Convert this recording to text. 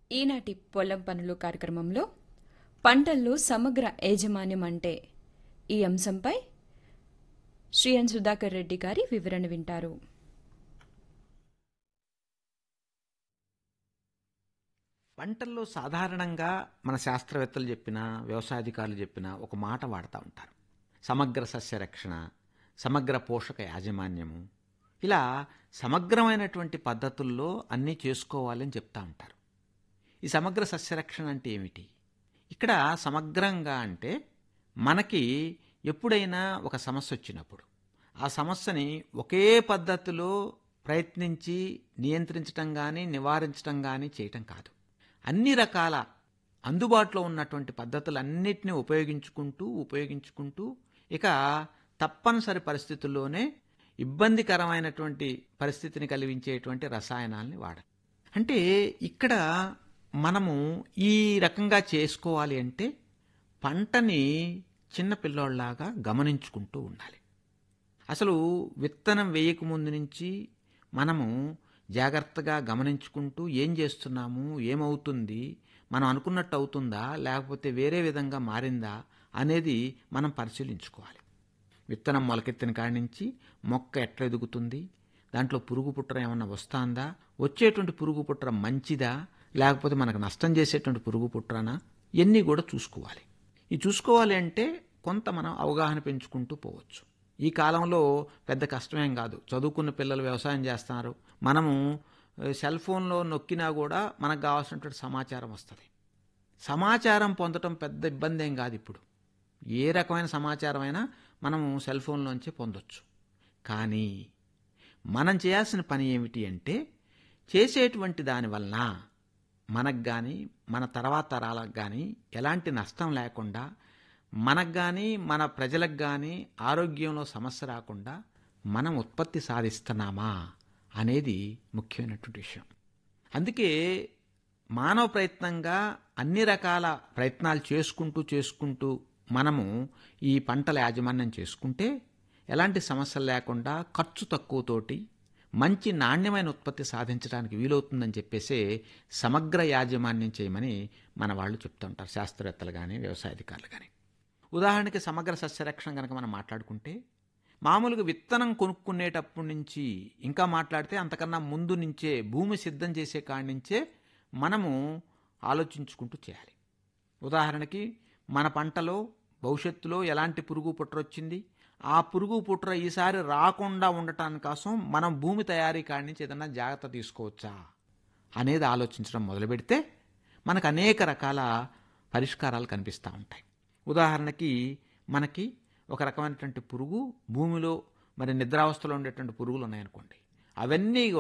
ఈనాటి పొలం పనులు కార్యక్రమంలో పంటల్లో సమగ్ర యాజమాన్యం అంటే ఈ అంశంపై శ్రీ ఎన్ సుధాకర్ రెడ్డి గారి వివరణ వింటారు పంటల్లో సాధారణంగా మన శాస్త్రవేత్తలు చెప్పిన వ్యవసాయాధికారులు చెప్పిన ఒక మాట వాడుతూ ఉంటారు సమగ్ర సస్య రక్షణ సమగ్ర పోషక యాజమాన్యము ఇలా సమగ్రమైనటువంటి పద్ధతుల్లో అన్నీ చేసుకోవాలని చెప్తా ఉంటారు ఈ సమగ్ర సస్యరక్షణ అంటే ఏమిటి ఇక్కడ సమగ్రంగా అంటే మనకి ఎప్పుడైనా ఒక సమస్య వచ్చినప్పుడు ఆ సమస్యని ఒకే పద్ధతిలో ప్రయత్నించి నియంత్రించటం కానీ నివారించటం కానీ చేయటం కాదు అన్ని రకాల అందుబాటులో ఉన్నటువంటి పద్ధతులన్నిటిని ఉపయోగించుకుంటూ ఉపయోగించుకుంటూ ఇక తప్పనిసరి పరిస్థితుల్లోనే ఇబ్బందికరమైనటువంటి పరిస్థితిని కలిగించేటువంటి రసాయనాల్ని వాడాలి అంటే ఇక్కడ మనము ఈ రకంగా చేసుకోవాలి అంటే పంటని చిన్న పిల్లోళ్ళలాగా గమనించుకుంటూ ఉండాలి అసలు విత్తనం వేయక ముందు నుంచి మనము జాగ్రత్తగా గమనించుకుంటూ ఏం చేస్తున్నాము ఏమవుతుంది మనం అనుకున్నట్టు అవుతుందా లేకపోతే వేరే విధంగా మారిందా అనేది మనం పరిశీలించుకోవాలి విత్తనం మొలకెత్తిన కాడి నుంచి మొక్క ఎట్లా ఎదుగుతుంది దాంట్లో పురుగు పుట్ర ఏమన్నా వస్తుందా వచ్చేటువంటి పురుగు పుట్ర మంచిదా లేకపోతే మనకు నష్టం చేసేటువంటి పురుగు పుట్రనా ఇవన్నీ కూడా చూసుకోవాలి ఈ చూసుకోవాలి అంటే కొంత మనం అవగాహన పెంచుకుంటూ పోవచ్చు ఈ కాలంలో పెద్ద కష్టమేం కాదు చదువుకున్న పిల్లలు వ్యవసాయం చేస్తున్నారు మనము సెల్ ఫోన్లో నొక్కినా కూడా మనకు కావాల్సినటువంటి సమాచారం వస్తుంది సమాచారం పొందటం పెద్ద ఇబ్బంది ఏం కాదు ఇప్పుడు ఏ రకమైన సమాచారం అయినా మనము సెల్ ఫోన్లోంచి పొందొచ్చు కానీ మనం చేయాల్సిన పని ఏమిటి అంటే చేసేటువంటి దానివలన మనకు కానీ మన తర్వాత తరాలకు కానీ ఎలాంటి నష్టం లేకుండా మనకు కానీ మన ప్రజలకు కానీ ఆరోగ్యంలో సమస్య రాకుండా మనం ఉత్పత్తి సాధిస్తున్నామా అనేది ముఖ్యమైనటువంటి విషయం అందుకే మానవ ప్రయత్నంగా అన్ని రకాల ప్రయత్నాలు చేసుకుంటూ చేసుకుంటూ మనము ఈ పంటల యాజమాన్యం చేసుకుంటే ఎలాంటి సమస్యలు లేకుండా ఖర్చు తక్కువతోటి మంచి నాణ్యమైన ఉత్పత్తి సాధించడానికి వీలవుతుందని చెప్పేసి సమగ్ర యాజమాన్యం చేయమని మన వాళ్ళు చెప్తుంటారు శాస్త్రవేత్తలు కానీ వ్యవసాయాధికారులు కానీ ఉదాహరణకి సమగ్ర సస్యరక్షణ కనుక మనం మాట్లాడుకుంటే మామూలుగా విత్తనం కొనుక్కునేటప్పటి నుంచి ఇంకా మాట్లాడితే అంతకన్నా ముందు నుంచే భూమి సిద్ధం చేసే కాడి నుంచే మనము ఆలోచించుకుంటూ చేయాలి ఉదాహరణకి మన పంటలో భవిష్యత్తులో ఎలాంటి పురుగు పుట్ర వచ్చింది ఆ పురుగు పుట్ర ఈసారి రాకుండా ఉండటానికి కోసం మనం భూమి తయారీ కాడి నుంచి ఏదన్నా జాగ్రత్త తీసుకోవచ్చా అనేది ఆలోచించడం మొదలు పెడితే మనకు అనేక రకాల పరిష్కారాలు కనిపిస్తూ ఉంటాయి ఉదాహరణకి మనకి ఒక రకమైనటువంటి పురుగు భూమిలో మరి నిద్రావస్థలో ఉండేటువంటి పురుగులు ఉన్నాయనుకోండి అవన్నీ